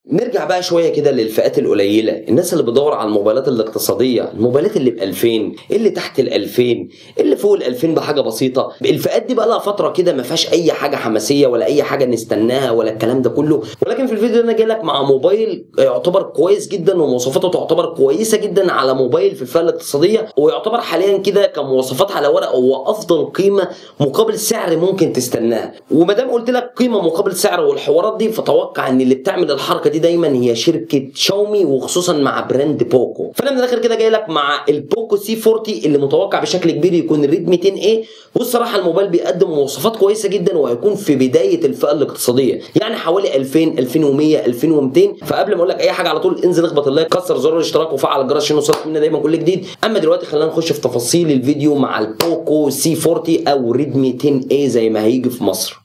نرجع بقى شويه كده للفئات القليله الناس اللي بتدور على الموبايلات الاقتصاديه الموبايلات اللي ب 2000 اللي تحت ال 2000 اللي فوق ال 2000 بحاجه بسيطه الفئات دي بقى لها فتره كده ما فيهاش اي حاجه حماسيه ولا اي حاجه نستناها ولا الكلام ده كله ولكن في الفيديو ده انا جاي لك مع موبايل يعتبر كويس جدا ومواصفاته تعتبر كويسه جدا على موبايل في الفئه الاقتصاديه ويعتبر حاليا كده كمواصفات على ورق هو افضل قيمه مقابل سعر ممكن تستناها وما دام قلت لك قيمه مقابل سعر والحوارات دي فتوقع ان اللي بتعمل الحركه دي دايما هي شركه شاومي وخصوصا مع براند بوكو فانا من الاخر كده جاي لك مع البوكو سي 40 اللي متوقع بشكل كبير يكون الريد 200 اي والصراحه الموبايل بيقدم مواصفات كويسه جدا وهيكون في بدايه الفئه الاقتصاديه يعني حوالي 2000 2100 2200 فقبل ما اقول لك اي حاجه على طول انزل اخبط اللايك كسر زر الاشتراك وفعل الجرس عشان يوصلك منا دايما كل جديد اما دلوقتي خلينا نخش في تفاصيل الفيديو مع البوكو سي 40 او ريد 200 اي زي ما هيجي في مصر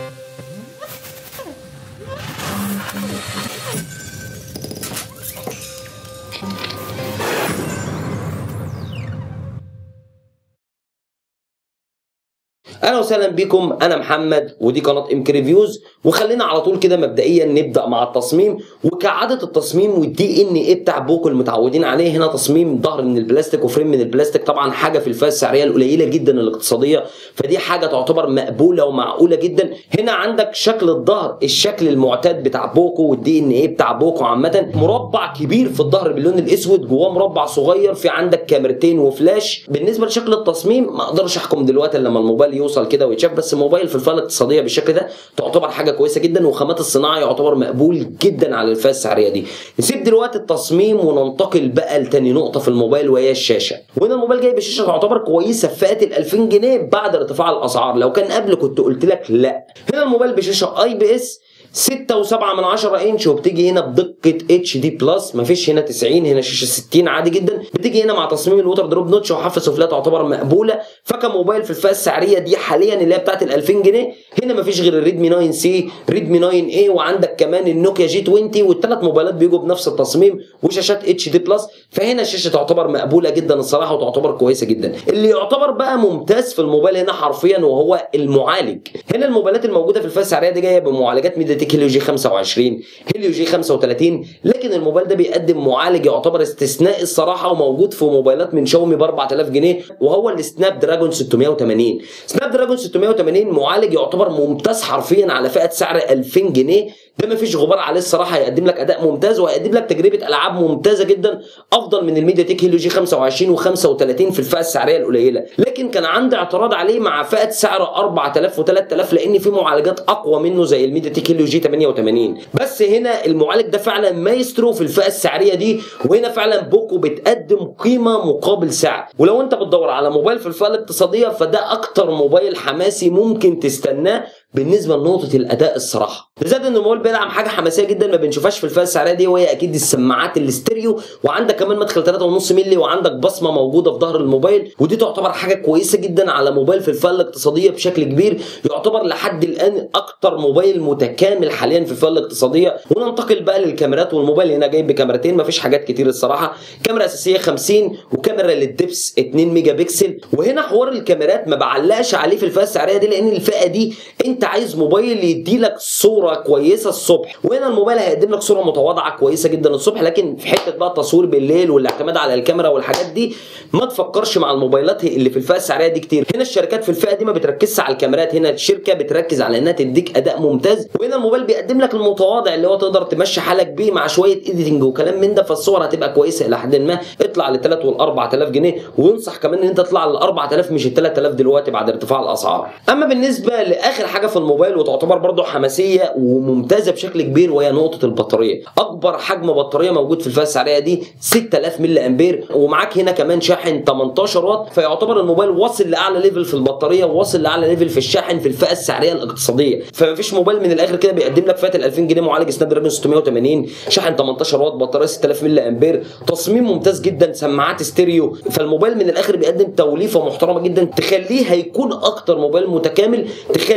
اهلا وسهلا بكم انا محمد ودي قناه ام ريفيوز وخلينا على طول كده مبدئيا نبدا مع التصميم وكعاده التصميم والدي ان ايه بتاع بوكو المتعودين عليه هنا تصميم ظهر من البلاستيك وفريم من البلاستيك طبعا حاجه في الفئه السعريه القليله جدا الاقتصاديه فدي حاجه تعتبر مقبوله ومعقوله جدا هنا عندك شكل الظهر الشكل المعتاد بتاع بوكو والدي ان ايه بتاع بوكو عامه مربع كبير في الظهر باللون الاسود جواه مربع صغير في عندك كاميرتين وفلاش بالنسبه لشكل التصميم ما اقدرش احكم دلوقتي لما الموبايل يوصل كده ويتشاف بس موبايل في الفئه الاقتصاديه بالشكل ده تعتبر حاجه كويسه جدا وخامات الصناعه يعتبر مقبول جدا على الفئه السعريه دي نسيب دلوقتي التصميم وننتقل بقى لتاني نقطه في الموبايل وهي الشاشه وهنا الموبايل جاي بشاشه تعتبر كويسه في فئه ال 2000 جنيه بعد ارتفاع الاسعار لو كان قبل كنت قلت لك لا هنا الموبايل بشاشه اي بي اس 6 و7 من 10 انش وبتيجي هنا بدقه اتش دي بلس مفيش هنا 90 هنا شاشه 60 عادي جدا بتيجي هنا مع تصميم الوتر دروب نوتش وحافه سفليه تعتبر مقبوله فكموبايل في الفئه السعريه دي حاليا اللي هي بتاعت ال 2000 جنيه هنا مفيش غير الريدمي 9 سي ريدمي 9 اي وعندك كمان النوكيا جي 20 والثلاث موبايلات بيجوا بنفس التصميم وشاشات اتش دي بلس فهنا الشاشه تعتبر مقبوله جدا الصراحه وتعتبر كويسه جدا اللي يعتبر بقى ممتاز في الموبايل هنا حرفيا وهو المعالج هنا الموبايلات الموجوده في الفئه السعريه دي جايه بمعالجات ميديا تك هيليو جي 25 25 هيليو جي 35 لكن الموبايل ده بيقدم معالج يعتبر استثنائي الصراحه وموجود في موبايلات من شاومي ب 4000 جنيه وهو السناب دراجون 680 سناب دراجون 680 معالج يعتبر ممتاز حرفيا على فئه سعر 2000 جنيه ده ما فيش غبار عليه الصراحه هيقدم لك اداء ممتاز وهيقدم لك تجربه العاب ممتازه جدا افضل من الميديا تك هيليو جي 25 و35 في الفئه السعريه القليله لكن كان عندي اعتراض عليه مع فئه سعر 4000 و3000 لان في معالجات اقوى منه زي الميديا تك هيليو جي 88 بس هنا المعالج ده فعلا مايسترو في الفئه السعريه دي وهنا فعلا بوكو بتقدم قيمه مقابل سعر ولو انت بتدور على موبايل في الفئه الاقتصاديه فده اكتر موبايل حماسي ممكن تستناه بالنسبه لنقطه الاداء الصراحه بالذات ان الموبايل بيدعم حاجه حماسيه جدا ما بنشوفهاش في الفئه السعريه دي وهي اكيد السماعات الاستيريو وعندك كمان مدخل 3.5 مللي وعندك بصمه موجوده في ظهر الموبايل ودي تعتبر حاجه كويسه جدا على موبايل في الفئه الاقتصاديه بشكل كبير يعتبر لحد الان اكتر موبايل متكامل حاليا في الفئه الاقتصاديه وننتقل بقى للكاميرات والموبايل هنا جاي بكاميرتين مفيش حاجات كتير الصراحه كاميرا اساسيه 50 وكاميرا للدبس 2 ميجا بكسل وهنا حوار الكاميرات ما بعلقش عليه في الفئه السعريه دي لان الفئه دي انت عايز موبايل يدي لك صوره كويسه الصبح وهنا الموبايل هيقدم لك صوره متواضعه كويسه جدا الصبح لكن في حته بقى التصوير بالليل والاعتماد على الكاميرا والحاجات دي ما تفكرش مع الموبايلات اللي في الفئه السعريه دي كتير هنا الشركات في الفئه دي ما بتركزش على الكاميرات هنا الشركه بتركز على انها تديك اداء ممتاز وهنا الموبايل بيقدم لك المتواضع اللي هو تقدر تمشي حالك بيه مع شويه ايديتنج وكلام من ده فالصور هتبقى كويسه الى حد ما اطلع لل 3 وال 4000 جنيه وينصح كمان ان انت تطلع لل 4000 مش ال 3000 دلوقتي بعد ارتفاع الاسعار اما بالنسبه لاخر حاجه في الموبايل وتعتبر برضه حماسيه وممتازه بشكل كبير وهي نقطه البطاريه اكبر حجم بطاريه موجود في الفئه السعريه دي 6000 ملي امبير ومعاك هنا كمان شاحن 18 واط فيعتبر الموبايل واصل لاعلى ليفل في البطاريه وواصل لاعلى ليفل في الشاحن في الفئه السعريه الاقتصاديه فمفيش موبايل من الاخر كده بيقدم لك فئه ال 2000 جنيه معالج سناب دراجون 680 شاحن 18 واط بطاريه 6000 ملي امبير تصميم ممتاز جدا سماعات ستيريو فالموبايل من الاخر بيقدم توليفه محترمه جدا تخليه هيكون اكتر موبايل متكامل تخليك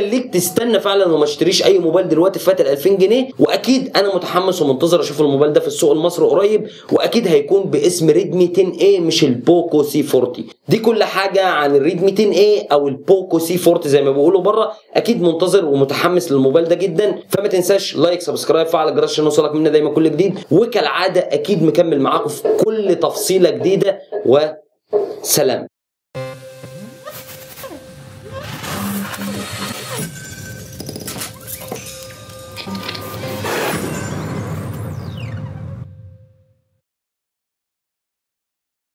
تستنى فعلا وما اشتريش اي موبايل دلوقتي فات ال 2000 جنيه واكيد انا متحمس ومنتظر اشوف الموبايل ده في السوق المصري قريب واكيد هيكون باسم ريدمي 10 a مش البوكو سي 40 دي كل حاجه عن الريدمي 10 a او البوكو سي 40 زي ما بيقولوا بره اكيد منتظر ومتحمس للموبايل ده جدا فما تنساش لايك سبسكرايب فعل الجرس عشان يوصلك منا دايما كل جديد وكالعاده اكيد مكمل معاكم في كل تفصيله جديده وسلام